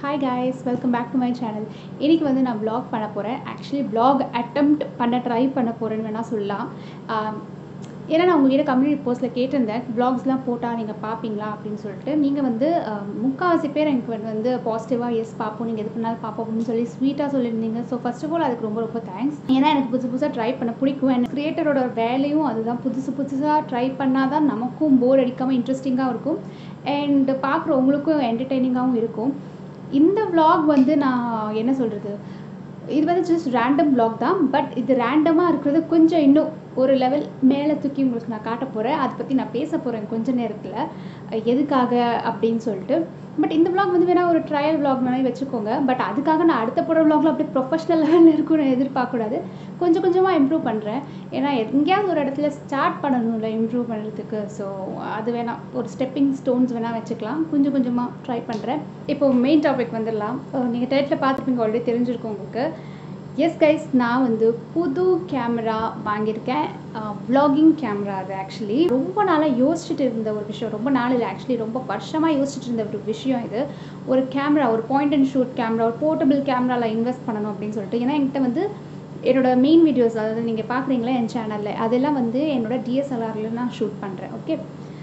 hi guys welcome back to my channel இன்றைக்கி வந்து நான் vlog பண்ண போகிறேன் ஆக்சுவலி vlog attempt பண்ண ட்ரை பண்ண போகிறேன்னு வேணால் சொல்லலாம் ஆம், ஏன்னா நான் உங்ககிட்ட கம்யூனிட்டி போஸ்ட்டில் கேட்டிருந்தேன் vlogsலாம் போட்டால் நீங்கள் பார்ப்பீங்களா அப்படின்னு சொல்லிட்டு நீங்கள் வந்து ஆம், முக்கால்வாசி பேர் எனக்கு வந்து- வந்து பாசிட்டிவாக எஸ் பார்ப்போம் நீங்கள் எது பண்ணாலும் பார்ப்போம் அப்படின்னு சொல்லி ஸ்வீட்டாக சொல்லியிருந்தீங்க ஸோ ஃபர்ஸ்ட் ஆஃப் ஆல் அதுக்கு ரொம்ப ரொம்ப தேங்க்ஸ் ஏன்னா எனக்கு புதுசு புதுசாக ட்ரை பண்ண பிடிக்கும் எனக்கு கிரியேட்டரோட வேலையும் அதுதான் புதுசு புதுசாக ட்ரை பண்ணால் தான் நமக்கும் போர் அடிக்காமல் இன்ட்ரெஸ்டிங்காக இருக்கும் அண்ட் பார்க்குற உங்களுக்கும் என்டர்டெய்னிங்காகவும் இருக்கும் இந்த vlog வந்து நான் என்ன சொல்கிறது இது வந்து ஜஸ்ட் ரேண்டம் vlog தான் பட் இது ரேண்டமாக இருக்கிறது கொஞ்சம் இன்னும் ஒரு லெவல் மேலே தூக்கி உங்களுக்கு நான் காட்ட போகிறேன் அதை பற்றி நான் பேச போகிறேன் கொஞ்ச நேரத்தில் எதுக்காக அப்படின்னு சொல்லிட்டு பட் இந்த vlog வந்து வேணால் ஒரு ட்ரையல் vlog மாதிரி வச்சுக்கோங்க பட் அதுக்காக நான் அடுத்த போகிற vlogல அப்படியே ப்ரொஃபஷனல் லெவலில் இருக்கும்னு எதிர்பார்க்கக்கூடாது கொஞ்சம் கொஞ்சமாக இம்ப்ரூவ் பண்ணுறேன் ஏன்னா எங்கேயாவது ஒரு இடத்துல ஸ்டார்ட் பண்ணணும்ல இம்ப்ரூவ் பண்ணுறதுக்கு ஸோ அது வேணாம் ஒரு ஸ்டெப்பிங் ஸ்டோன்ஸ் வேணால் வச்சுக்கலாம் கொஞ்சம் கொஞ்சமாக ட்ரை பண்ணுறேன் இப்போ மெயின் டாபிக் வந்துடலாம் நீங்கள் டைட்டில் பார்த்துருப்பீங்க ஆல்ரெடி தெரிஞ்சிருக்கும் உங்களுக்கு எஸ் கைஸ் நான் வந்து புது கேமரா வாங்கியிருக்கேன் vlogging கேமரா அது ஆக்சுவலி ரொம்ப நாளாக யோசிச்சுட்டு இருந்த ஒரு விஷயம் ரொம்ப நாள் இல்லை ஆக்சுவலி ரொம்ப வருஷமாக யோசிச்சுட்டு இருந்த ஒரு விஷயம் இது ஒரு கேமரா ஒரு பாயிண்ட் அண்ட் ஷூட் கேமரா ஒரு போர்ட்டபிள் கேமராவில் இன்வெஸ்ட் பண்ணணும் அப்படின்னு சொல்லிட்டு ஏன்னா என்கிட்ட வந்து என்னோட மெயின் வீடியோஸ் அதாவது நீங்கள் பார்க்குறீங்களா என் சேனலில் அதெல்லாம் வந்து என்னோட டிஎஸ்எல்ஆரில் நான் ஷூட் பண்ணுறேன் ஓகே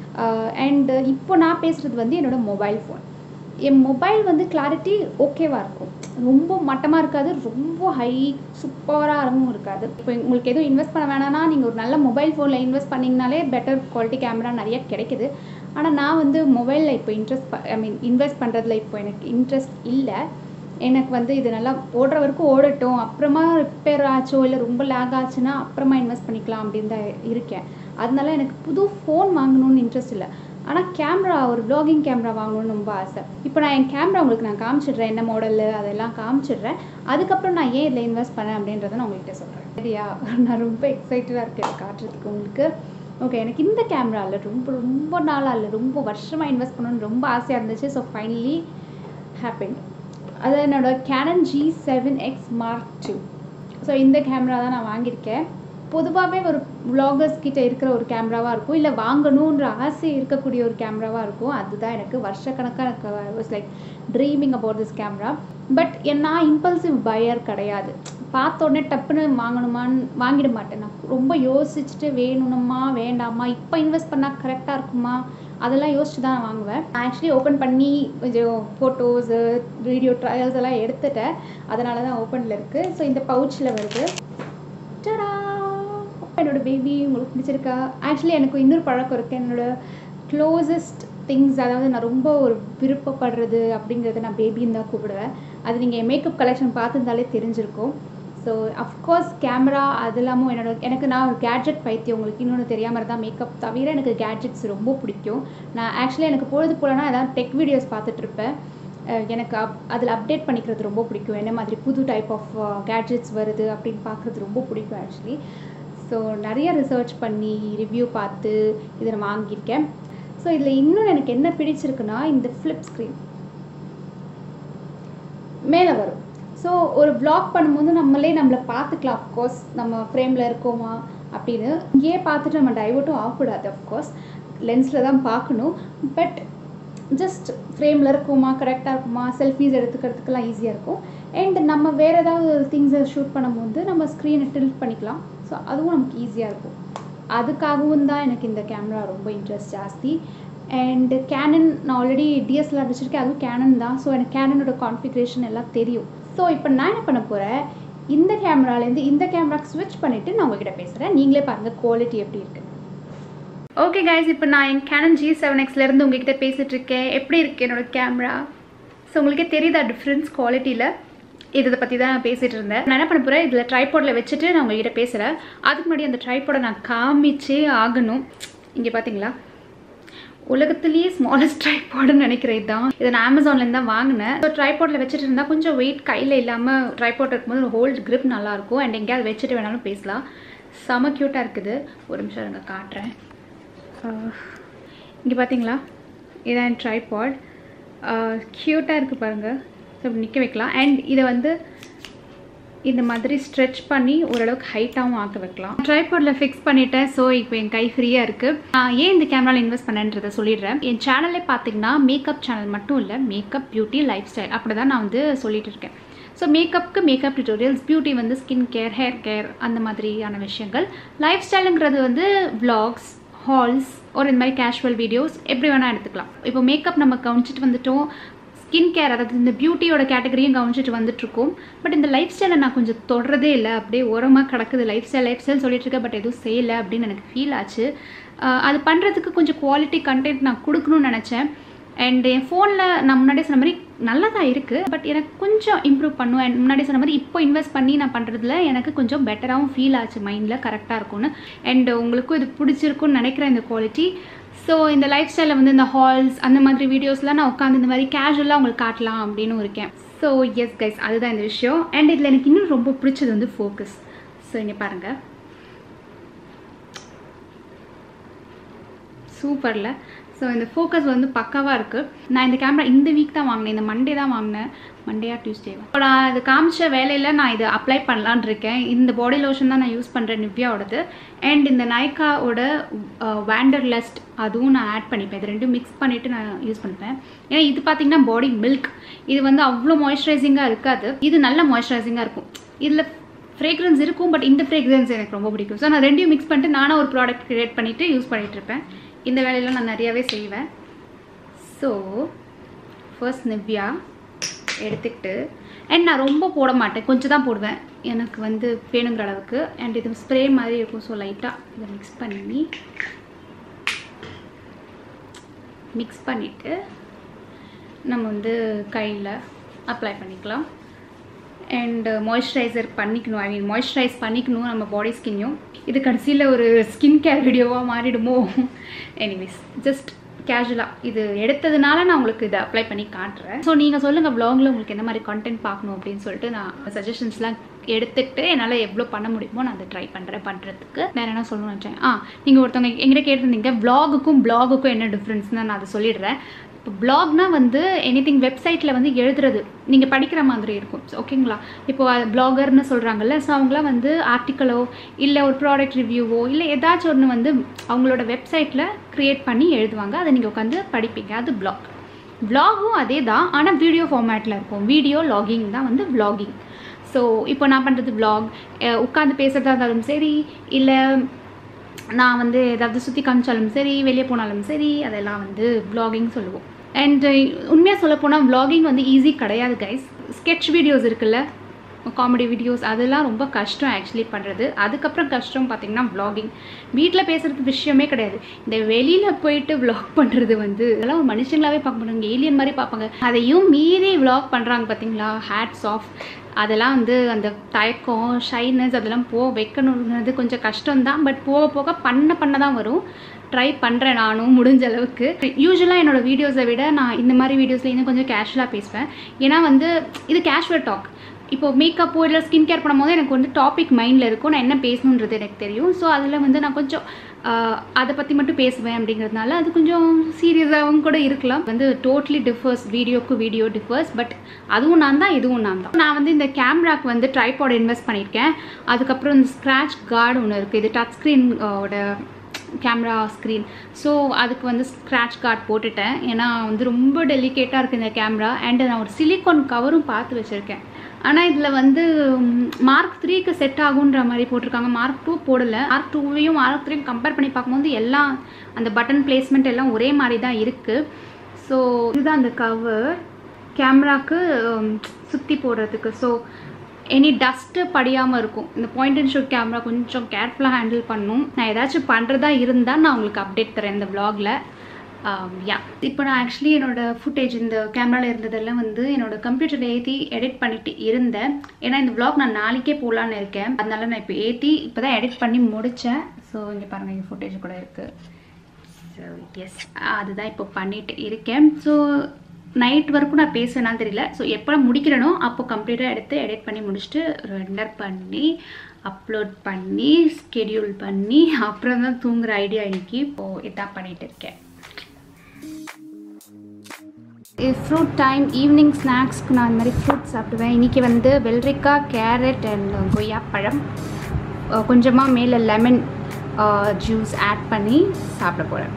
அண்ட் இப்போ நான் பேசுகிறது வந்து என்னோட மொபைல் ஃபோன் என் மொபைல் வந்து கிளாரிட்டி ஓகேவாக இருக்கும் ரொம்ப மட்டமாக இருக்காது ரொம்ப ஹை சூப்பராகவும் இருக்காது இப்போ உங்களுக்கு எதுவும் இன்வெஸ்ட் பண்ண வேணாம்னா நீங்கள் ஒரு நல்ல மொபைல் ஃபோனில் இன்வெஸ்ட் பண்ணிங்கனாலே பெட்டர் குவாலிட்டி கேமரா நிறைய கிடைக்குது ஆனால் நான் வந்து மொபைலில் இப்போ இன்ட்ரெஸ்ட் ஐ மீன் இன்வெஸ்ட் பண்ணுறதுல இப்போ எனக்கு இன்ட்ரெஸ்ட் இல்லை எனக்கு வந்து இது நல்லா ஓடுற வரைக்கும் ஓடட்டும் அப்புறமா ரிப்பேர் ஆச்சோ இல்லை ரொம்ப லேக் ஆச்சுன்னா அப்புறமா இன்வெஸ்ட் பண்ணிக்கலாம் அப்படின்னு தான் இருக்கேன் அதனால எனக்கு புது ஃபோன் வாங்கணும்னு இன்ட்ரெஸ்ட் இல்லை ஆனால் கேமரா ஒரு vlogging கேமரா வாங்கணும்னு ரொம்ப ஆசை இப்போ நான் என் கேமரா உங்களுக்கு நான் காமிச்சிடுறேன் என்ன மாடலு அதெல்லாம் காமிச்சிடுறேன் அதுக்கப்புறம் நான் ஏன் இதில் இன்வெஸ்ட் பண்ணேன் அப்படின்றத நான் உங்கள்கிட்ட சொல்கிறேன் சரியா நான் ரொம்ப எக்ஸைட்டடாக இருக்கேன் காட்டுறதுக்கு உங்களுக்கு ஓகே எனக்கு இந்த கேமராவில் ரொம்ப ரொம்ப நாளாக இல்லை ரொம்ப வருஷமாக இன்வெஸ்ட் பண்ணணும்னு ரொம்ப ஆசையாக இருந்துச்சு ஸோ ஃபைனலி ஹேப்பன் அது என்னோட Canon G seven X mark two so இந்த கேமரா தான் நான் வாங்கியிருக்கேன் பொதுவாகவே ஒரு vloggers கிட்ட இருக்கிற ஒரு கேமராவாக இருக்கும் இல்லை வாங்கணுன்ற ஆசை இருக்கக்கூடிய ஒரு கேமராவாக இருக்கும் அதுதான் எனக்கு வருஷக்கணக்காக எனக்கு was like dreaming about this camera but நான் இம்பல்சிவ் பையர் கிடையாது பார்த்த உடனே டப்புன்னு வாங்கணுமான்னு வாங்கிட மாட்டேன் நான் ரொம்ப யோசிச்சுட்டு வேணுமா வேண்டாமா இப்போ இன்வெஸ்ட் பண்ணால் கரெக்டாக இருக்குமா அதெல்லாம் யோசிச்சு தான் நான் வாங்குவேன் ஆக்சுவலி ஓப்பன் பண்ணி கொஞ்சம் ஃபோட்டோஸு வீடியோ ட்ரையல்ஸ் எல்லாம் எடுத்துட்டேன் அதனால தான் ஓப்பனில் இருக்குது ஸோ இந்த பவுச்சில் வருது டடா என்னோட பேபி உங்களுக்கு பிடிச்சிருக்கா ஆக்சுவலி எனக்கு இன்னொரு பழக்கம் இருக்குது என்னோட க்ளோசஸ்ட் திங்ஸ் அதாவது நான் ரொம்ப ஒரு விருப்பப்படுறது அப்படிங்கிறத நான் பேபின்னு தான் கூப்பிடுவேன் அது நீங்கள் என் மேக்கப் கலெக்ஷன் பார்த்துருந்தாலே தெரிஞ்சிருக்கும் ஸோ அஃப்கோர்ஸ் கேமரா அது இல்லாமல் என்னோட எனக்கு நான் ஒரு கேட்ஜெட் பைத்தியம் உங்களுக்கு இன்னொன்று தெரியாமல் இருந்தால் மேக்கப் தவிர எனக்கு கேட்ஜெட்ஸ் ரொம்ப பிடிக்கும் நான் ஆக்சுவலி எனக்கு பொழுது போலனா ஏதாவது டெக் வீடியோஸ் பார்த்துட்ருப்பேன் எனக்கு அப் அதில் அப்டேட் பண்ணிக்கிறது ரொம்ப பிடிக்கும் என்ன மாதிரி புது டைப் ஆஃப் கேட்ஜெட்ஸ் வருது அப்படின்னு பார்க்குறது ரொம்ப பிடிக்கும் ஆக்சுவலி ஸோ நிறைய ரிசர்ச் பண்ணி ரிவ்யூ பார்த்து இதை நான் வாங்கியிருக்கேன் ஸோ இதில் இன்னும் எனக்கு என்ன பிடிச்சிருக்குன்னா இந்த ஃப்ளிப் ஸ்க்ரீன் மேலே வரும் ஸோ ஒரு vlog பண்ணும்போது நம்மளே நம்மளை பார்த்துக்கலாம் அஃப்கோர்ஸ் நம்ம ஃப்ரேமில் இருக்கோமா அப்படின்னு இங்கேயே பார்த்துட்டு நம்ம டைவர்ட்டும் ஆகக்கூடாது அஃப்கோர்ஸ் லென்ஸில் தான் பார்க்கணும் பட் ஜஸ்ட் ஃப்ரேமில் இருக்குமா கரெக்டாக இருக்குமா செல்ஃபீஸ் எடுத்துக்கிறதுக்கெல்லாம் ஈஸியாக இருக்கும் அண்ட் நம்ம வேறு ஏதாவது திங்ஸை ஷூட் பண்ணும்போது நம்ம ஸ்க்ரீனை டில்ட் பண்ணிக்கலாம் ஸோ அதுவும் நமக்கு ஈஸியாக இருக்கும் அதுக்காகவும் தான் எனக்கு இந்த கேமரா ரொம்ப இன்ட்ரெஸ்ட் ஜாஸ்தி அண்ட் கேனன் நான் ஆல்ரெடி டிஎஸ்எல்ஆர் வச்சுருக்கேன் அதுவும் கேனன் தான் ஸோ எனக்கு கேனனோட கான்ஃபிகரேஷன் எல்லாம் தெரியும் ஸோ இப்போ நான் என்ன பண்ண போகிறேன் இந்த கேமராலேருந்து இந்த கேமராக்கு ஸ்விட்ச் பண்ணிவிட்டு நான் உங்ககிட்ட பேசுகிறேன் நீங்களே பாருங்கள் குவாலிட்டி எப்படி இருக்குது ஓகே கைஸ் இப்போ நான் என் கேனன் ஜி செவன் எக்ஸ்லேருந்து உங்ககிட்ட பேசிகிட்டு இருக்கேன் எப்படி இருக்கு என்னோட கேமரா ஸோ உங்களுக்கே தெரியுதா டிஃப்ரென்ஸ் குவாலிட்டியில் இதை பற்றி தான் நான் பேசிகிட்டு இருந்தேன் நான் என்ன பண்ண போகிறேன் இதில் ட்ரைபாடில் வச்சுட்டு நான் உங்ககிட்ட பேசுகிறேன் அதுக்கு முன்னாடி அந்த ட்ரைபாடை நான் காமிச்சே ஆகணும் இங்கே பார்த்தீங்களா உலகத்திலேயே ஸ்மாலஸ்ட் ட்ரைபாடுன்னு நினைக்கிறேன் இதுதான் இதை நான் அமேசான்லேருந்து தான் வாங்கினேன் ஸோ ட்ரைபாடில் வச்சுட்டு இருந்தால் கொஞ்சம் வெயிட் கையில் இல்லாமல் ட்ரைபாட் இருக்கும்போது ஒரு ஹோல்ட் grip நல்லாயிருக்கும் அண்ட் எங்கேயாவது வச்சுட்டு வேணாலும் பேசலாம் செம க்யூட்டாக இருக்குது ஒரு நிமிஷம் இருங்க காட்டுறேன் இங்கே பார்த்தீங்களா இதான் ட்ரைபாட் க்யூட்டாக இருக்குது பாருங்கள் ஸோ இப்படி நிற்க வைக்கலாம் அண்ட் இதை வந்து இந்த மாதிரி ஸ்ட்ரெச் பண்ணி ஓரளவுக்கு ஹைட்டாகவும் ஆக்க வைக்கலாம் ட்ரைபாடில் ஃபிக்ஸ் பண்ணிட்டேன் ஸோ இப்போ என் கை ஃப்ரீயாக இருக்குது ஏன் இந்த கேமராவில் இன்வெஸ்ட் பண்ணேன்றதை சொல்லிடுறேன் என் சேனலே பார்த்தீங்கன்னா மேக்கப் சேனல் மட்டும் இல்லை மேக்கப் பியூட்டி லைஃப் ஸ்டைல் அப்படி தான் நான் வந்து சொல்லிட்டு இருக்கேன் ஸோ மேக்கப்புக்கு மேக்கப் டியூட்டோரியல்ஸ் பியூட்டி வந்து ஸ்கின் கேர் ஹேர் கேர் அந்த மாதிரியான விஷயங்கள் லைஃப் ஸ்டைலுங்கிறது வந்து vlogs ஹால்ஸ் ஒரு இந்த மாதிரி கேஷுவல் வீடியோஸ் எப்படி வேணால் எடுத்துக்கலாம் இப்போ மேக்கப் நம்ம கவனிச்சிட்டு வந்துட்டோம் ஸ்கின் கேர் அதாவது இந்த பியூட்டியோட கேட்டகரியும் கவனிச்சிட்டு வந்துட்டுருக்கோம் பட் இந்த லைஃப் ஸ்டைலை நான் கொஞ்சம் தொடரதே இல்லை அப்படியே ஓரமாக கிடக்குது லைஃப் ஸ்டைல் லைஃப் ஸ்டைல் சொல்லிட்டு இருக்கேன் பட் எதுவும் செய்யலை அப்படின்னு எனக்கு ஃபீல் ஆச்சு ஆஹ் அது பண்ணுறதுக்கு கொஞ்சம் குவாலிட்டி கண்டென்ட் நான் கொடுக்கணும்னு நினச்சேன் அண்ட் என் ஃபோனில் நான் முன்னாடியே சொன்ன மாதிரி நல்லா தான் இருக்குது பட் எனக்கு கொஞ்சம் இம்ப்ரூவ் பண்ணும் அண்ட் முன்னாடி சொன்ன மாதிரி இப்போ இன்வெஸ்ட் பண்ணி நான் பண்ணுறதுல எனக்கு கொஞ்சம் பெட்டராகவும் ஃபீல் ஆச்சு மைண்டில் கரெக்டாக இருக்கும்னு அண்ட் உங்களுக்கும் இது பிடிச்சிருக்கும்னு நினைக்கிறேன் இந்த குவாலிட்டி ஸோ இந்த லைஃப் ஸ்டைலில் வந்து இந்த ஹால்ஸ் அந்த மாதிரி வீடியோஸ்லாம் நான் உட்காந்து இந்த மாதிரி கேஷுவலாக உங்களுக்கு காட்டலாம் அப்படின்னு இருக்கேன் ஸோ எஸ் கைஸ் அதுதான் இந்த விஷயம் அண்ட் இதில் எனக்கு இன்னும் ரொம்ப பிடிச்சது வந்து ஃபோக்கஸ் ஸோ இங்கே பாருங்கள் சூப்பரில் ஸோ இந்த ஃபோக்கஸ் வந்து பக்காவாக இருக்குது நான் இந்த கேமரா இந்த வீக் தான் வாங்கினேன் இந்த மண்டே தான் வாங்கினேன் மண்டேயா டியூஸ்டேவா இப்போ நான் இது காமிச்ச வேலையில் நான் இது அப்ளை பண்ணலான் இருக்கேன் இந்த பாடி லோஷன் தான் நான் யூஸ் பண்ணுறேன் நிவ்யாவோடது அண்ட் இந்த நைக்காவோட வேண்டர்லஸ்ட் அதுவும் நான் ஆட் பண்ணிப்பேன் இது ரெண்டும் மிக்ஸ் பண்ணிவிட்டு நான் யூஸ் பண்ணிப்பேன் ஏன்னா இது பார்த்தீங்கன்னா பாடி மில்க் இது வந்து அவ்வளோ மாய்ஸ்சரைசிங்காக இருக்காது இது நல்ல மாய்ஸ்சரைசிங்காக இருக்கும் இதில் ஃப்ரேக்ரன்ஸ் இருக்கும் பட் இந்த ஃப்ரேக்ரன்ஸ் எனக்கு ரொம்ப பிடிக்கும் ஸோ நான் ரெண்டையும் மிக்ஸ் பண்ணிட்டு நானும் ஒரு ப்ராடக்ட் க்ரியேட் பண்ணிவிட்டு யூஸ் பண்ணிகிட்டு இருப்பேன் இந்த வேலையெல்லாம் நான் நிறையாவே செய்வேன் ஸோ ஃபர்ஸ்ட் நிவ்யா எடுத்துக்கிட்டு அண்ட் நான் ரொம்ப போட மாட்டேன் கொஞ்சம் தான் போடுவேன் எனக்கு வந்து வேணுங்கிற அளவுக்கு அண்ட் இது ஸ்ப்ரே மாதிரி இருக்கும் ஸோ லைட்டாக இதை மிக்ஸ் பண்ணி மிக்ஸ் பண்ணிவிட்டு நம்ம வந்து கையில் அப்ளை பண்ணிக்கலாம் அண்ட் மாய்ஸ்சரைசர் பண்ணிக்கணும் ஐ மீன் மாய்ஸ்சரைஸ் பண்ணிக்கணும் நம்ம பாடி ஸ்கின்னையும் இது கடைசியில் ஒரு ஸ்கின் கேர் வீடியோவாக மாறிடுமோ எனிவேஸ் ஜஸ்ட் கேஷுவலாக இது எடுத்ததுனால நான் உங்களுக்கு இதை அப்ளை பண்ணி காட்டுறேன் ஸோ நீங்கள் சொல்லுங்கள் வ்ளாகில் உங்களுக்கு எந்த மாதிரி கண்டென்ட் பார்க்கணும் அப்படின்னு சொல்லிட்டு நான் சஜஷன்ஸ்லாம் எடுத்துக்கிட்டு என்னால் எவ்வளோ பண்ண முடியுமோ நான் அதை ட்ரை பண்ணுறேன் பண்ணுறதுக்கு வேறு என்ன சொல்லணும்னு நினச்சேன் ஆ நீங்கள் ஒருத்தவங்க எங்கிட்ட கேட்டிருந்தீங்க வ்ளாகுக்கும் ப்ளாகுக்கும் என்ன டிஃப்ரென்ஸ்னு நான் அதை சொல்லிடுறேன் இப்போ பிளாக்னா வந்து எனி திங் வெப்சைட்டில் வந்து எழுதுறது நீங்கள் படிக்கிற மாதிரி இருக்கும் ஓகேங்களா இப்போ பிளாகர்னு சொல்கிறாங்கல்ல ஸோ அவங்களாம் வந்து ஆர்டிக்கலோ இல்லை ஒரு ப்ராடக்ட் ரிவ்யூவோ இல்லை ஏதாச்சும் ஒன்று வந்து அவங்களோட வெப்சைட்டில் க்ரியேட் பண்ணி எழுதுவாங்க அதை நீங்கள் உட்காந்து படிப்பீங்க அது பிளாக் விலாகும் அதே தான் ஆனால் வீடியோ ஃபார்மேட்டில் இருக்கும் வீடியோ லாகிங் தான் வந்து vlogging ஸோ இப்போ நான் பண்ணுறது vlog உட்காந்து பேசுகிறதா இருந்தாலும் சரி இல்லை நான் வந்து ஏதாவது சுற்றி காமிச்சாலும் சரி வெளியே போனாலும் சரி அதெல்லாம் வந்து vlogging சொல்லுவோம் அண்ட் உண்மையாக சொல்ல போனால் vlogging வந்து ஈஸி கிடையாது கைஸ் sketch வீடியோஸ் இருக்குல்ல காமெடி வீடியோஸ் அதெல்லாம் ரொம்ப கஷ்டம் ஆக்சுவலி பண்ணுறது அதுக்கப்புறம் கஷ்டம் பார்த்தீங்கன்னா vlogging வீட்டில் பேசுகிறது விஷயமே கிடையாது இந்த வெளியில் போயிட்டு vlog பண்ணுறது வந்து இதெல்லாம் ஒரு மனுஷங்களாவே பார்க்க மாட்டாங்க ஏலியன் மாதிரி பார்ப்பாங்க அதையும் மீறி vlog பண்ணுறாங்க பார்த்தீங்களா ஹேட்ஸ் ஆஃப் அதெல்லாம் வந்து அந்த தயக்கம் ஷைனஸ் அதெல்லாம் போக வைக்கணுங்கிறது கொஞ்சம் கஷ்டம்தான் பட் போக போக பண்ண பண்ண தான் வரும் ட்ரை பண்ணுறேன் நானும் முடிஞ்ச அளவுக்கு யூஸ்வலாக என்னோடய வீடியோஸை விட நான் இந்த மாதிரி வீடியோஸில் இன்னும் கொஞ்சம் கேஷுவலாக பேசுவேன் ஏன்னா வந்து இது கேஷுவல் டாக் இப்போ மேக்கப்போ இல்லை ஸ்கின் கேர் பண்ணும்போது எனக்கு வந்து டாபிக் மைண்டில் இருக்கும் நான் என்ன பேசணுன்றது எனக்கு தெரியும் ஸோ அதில் வந்து நான் கொஞ்சம் ஆஹ், அதை பற்றி மட்டும் பேசுவேன் அப்படிங்கிறதுனால அது கொஞ்சம் சீரியஸாகவும் கூட இருக்கலாம் வந்து டோட்லி டிஃபர்ஸ் வீடியோக்கு வீடியோ டிஃபர்ஸ் பட் அதுவும் நான் தான் இதுவும் நான் தான் நான் வந்து இந்த கேமராக்கு வந்து ட்ரைபாட் இன்வெஸ்ட் பண்ணியிருக்கேன் அதுக்கப்புறம் இந்த ஸ்க்ராட்ச் கார்டு ஒன்று இருக்குது இது டச் ஸ்க்ரீன் ஓட கேமரா ஸ்க்ரீன் ஸோ அதுக்கு வந்து ஸ்க்ராட்ச் கார்டு போட்டுட்டேன் ஏன்னா வந்து ரொம்ப டெலிகேட்டாக இருக்குது இந்த கேமரா அண்ட் நான் ஒரு சிலிக்கான் கவரும் பார்த்து வச்சுருக்கேன் ஆனால் இதில் வந்து மார்க் த்ரீக்கு செட் ஆகுன்ற மாதிரி போட்டிருக்காங்க மார்க் டூ போடலை மார்க் டூவையும் மார்க் த்ரீயும் கம்பேர் பண்ணி பார்க்கும்போது எல்லாம் அந்த பட்டன் பிளேஸ்மெண்ட் எல்லாம் ஒரே மாதிரி தான் இருக்குது ஸோ இதுதான் அந்த கவர் கேமராக்கு சுற்றி போடுறதுக்கு ஸோ எனி டஸ்ட்டு படியாமல் இருக்கும் இந்த பாயிண்ட் அண்ட் ஷூட் கேமரா கொஞ்சம் கேர்ஃபுல்லாக ஹேண்டில் பண்ணும் நான் ஏதாச்சும் பண்ணுறதா இருந்தால் நான் உங்களுக்கு அப்டேட் தரேன் இந்த vlogல யா இப்போ நான் ஆக்சுவலி என்னோட ஃபுட்டேஜ் இந்த கேமராவில் இருந்ததெல்லாம் வந்து என்னோட கம்ப்யூட்டரில் ஏற்றி எடிட் பண்ணிட்டு இருந்தேன் ஏன்னா இந்த vlog நான் நாளைக்கே போகலான்னு இருக்கேன் அதனால நான் இப்போ ஏற்றி இப்போ தான் எடிட் பண்ணி முடித்தேன் ஸோ இங்கே பாருங்கள் இங்கே ஃபுட்டேஜ் கூட இருக்குது ஸோ எஸ் அதுதான் இப்போ பண்ணிட்டு இருக்கேன் ஸோ நைட் வரைக்கும் நான் பேசுவேனான்னு தெரியல ஸோ எப்போ முடிக்கிறேனோ அப்போ கம்ப்ளீட்டாக எடுத்து எடிட் பண்ணி முடிச்சுட்டு ரெண்டர் பண்ணி அப்லோட் பண்ணி ஸ்கெடியூல் பண்ணி அப்புறம் தான் தூங்குற ஐடியா இன்னைக்கு இப்போது இதான் பண்ணிட்டு இருக்கேன் இது ஃப்ரூட் டைம் ஈவினிங் ஸ்நாக்ஸ்க்கு நான் இந்த மாதிரி ஃப்ரூட் சாப்பிடுவேன் இன்றைக்கி வந்து வெள்ளரிக்காய் கேரட் அண்ட் கொய்யா பழம் கொஞ்சமாக மேலே லெமன் ஜூஸ் ஆட் பண்ணி சாப்பிட போகிறேன்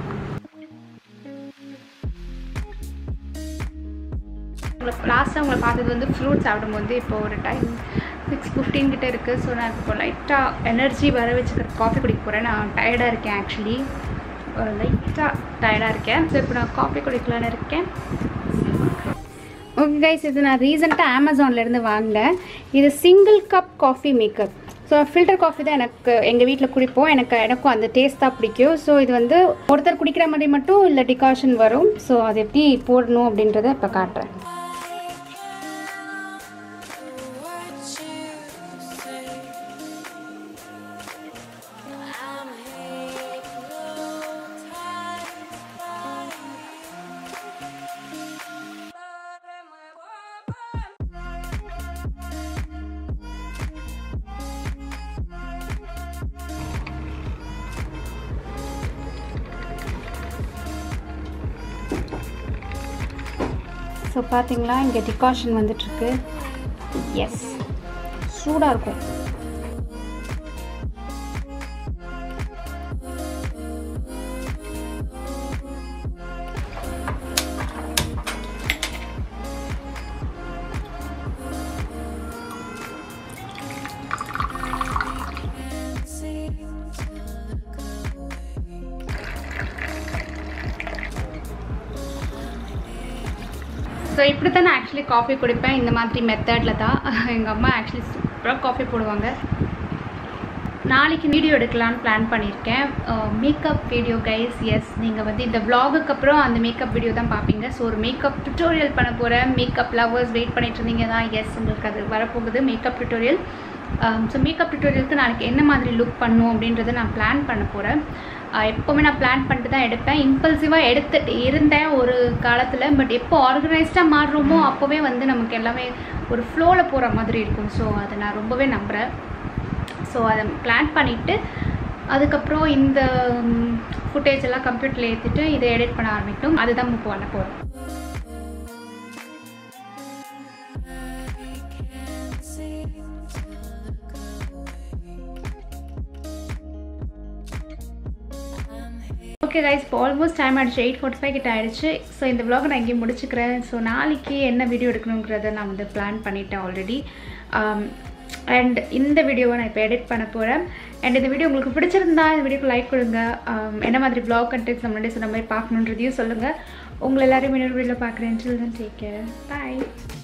உங்களை லாஸ்ட்டாக உங்களை பார்த்தது வந்து ஃப்ரூட் சாப்பிடும்போது இப்போ ஒரு டைம் சிக்ஸ் ஃபிஃப்டீன் கிட்டே இருக்குது ஸோ நான் இப்போ லைட்டாக எனர்ஜி வர வச்சுக்கிற காஃபி குடிக்க போகிறேன் நான் டயர்டாக இருக்கேன் ஆக்சுவலி லைட்டாக டயர்டாக இருக்கேன் ஸோ இப்போ நான் காஃபி குடிக்கலான்னு இருக்கேன் ஓகே கைஸ் இது நான் ரீசெண்டாக அமேசான்லேருந்து வாங்கினேன் இது single cup coffee maker so filter coffee தான் எனக்கு எங்கள் வீட்டில் குடிப்போம் எனக்கு எனக்கும் அந்த டேஸ்ட் தான் பிடிக்கும் ஸோ இது வந்து ஒருத்தர் குடிக்கிற மாதிரி மட்டும் இல்லை டிகாஷன் வரும் ஸோ அது எப்படி போடணும் அப்படின்றத இப்போ காட்டுறேன் ஸோ பார்த்தீங்களா இங்கே டிகாஷன் வந்துட்டுருக்கு எஸ் சூடாக இருக்கும் ஸோ இப்படி தான் நான் ஆக்சுவலி காஃபி குடிப்பேன் இந்த மாதிரி மெத்தடில் தான் எங்கள் அம்மா ஆக்சுவலி சூப்பராக காஃபி போடுவாங்க நாளைக்கு வீடியோ எடுக்கலான்னு பிளான் பண்ணியிருக்கேன் மேக்கப் வீடியோ கைஸ் எஸ் நீங்கள் வந்து இந்த vlog-க்கு அப்புறம் அந்த மேக்கப் வீடியோ தான் பார்ப்பீங்க ஸோ ஒரு மேக்கப் டுட்டோரியல் பண்ண போகிறேன் மேக்கப் லவர்ஸ் வெயிட் பண்ணிட்டு இருந்தீங்க தான் எஸ் உங்களுக்கு அது வரப்போகுது மேக்கப் டுட்டோரியல் ஸோ மேக்கப் டுட்டோரியலுக்கு நாளைக்கு என்ன மாதிரி லுக் பண்ணும் அப்படின்றத நான் பிளான் பண்ண போகிறேன் எப்போவுமே நான் பிளான் பண்ணிட்டு தான் எடுப்பேன் இம்பல்சிவாக எடுத்துட்டு இருந்தேன் ஒரு காலத்தில் பட் எப்போ ஆர்கனைஸ்டாக மாறுறோமோ அப்போவே வந்து நமக்கு எல்லாமே ஒரு ஃப்ளோவில் போகிற மாதிரி இருக்கும் ஸோ அதை நான் ரொம்பவே நம்புகிறேன் ஸோ அதை பிளான் பண்ணிவிட்டு அதுக்கப்புறம் இந்த ஃபுட்டேஜ் எல்லாம் கம்ப்யூட்டரில் ஏற்றிட்டு இதை எடிட் பண்ண ஆரம்பிக்கணும் அதுதான் இப்போ பண்ண போகிறோம் ஓகே கைஸ் இப்போ ஆல்மோஸ்ட் டைம் ஆகிடுச்சு எயிட் ஃபார்ட்டி ஃபைவ் கிட்ட ஆயிடுச்சு ஸோ இந்த vlog நான் இங்கேயும் முடிச்சுக்கிறேன் ஸோ நாளைக்கு என்ன வீடியோ எடுக்கணுங்கிறத நான் வந்து பிளான் பண்ணிட்டேன் ஆல்ரெடி அண்ட் இந்த வீடியோவை நான் இப்போ எடிட் பண்ண போகிறேன் அண்ட் இந்த வீடியோ உங்களுக்கு பிடிச்சிருந்தா இந்த வீடியோக்கு லைக் கொடுங்க um, என்ன மாதிரி vlog கண்டென்ட்ஸ் நம்ம முன்னாடி சொன்ன மாதிரி பார்க்கணுன்றதையும் சொல்லுங்கள் உங்களை எல்லாரையும் இன்னொரு வீடியோவில் பார்க்குறேன் சில்ட்ரன் டேக் கேர் பாய்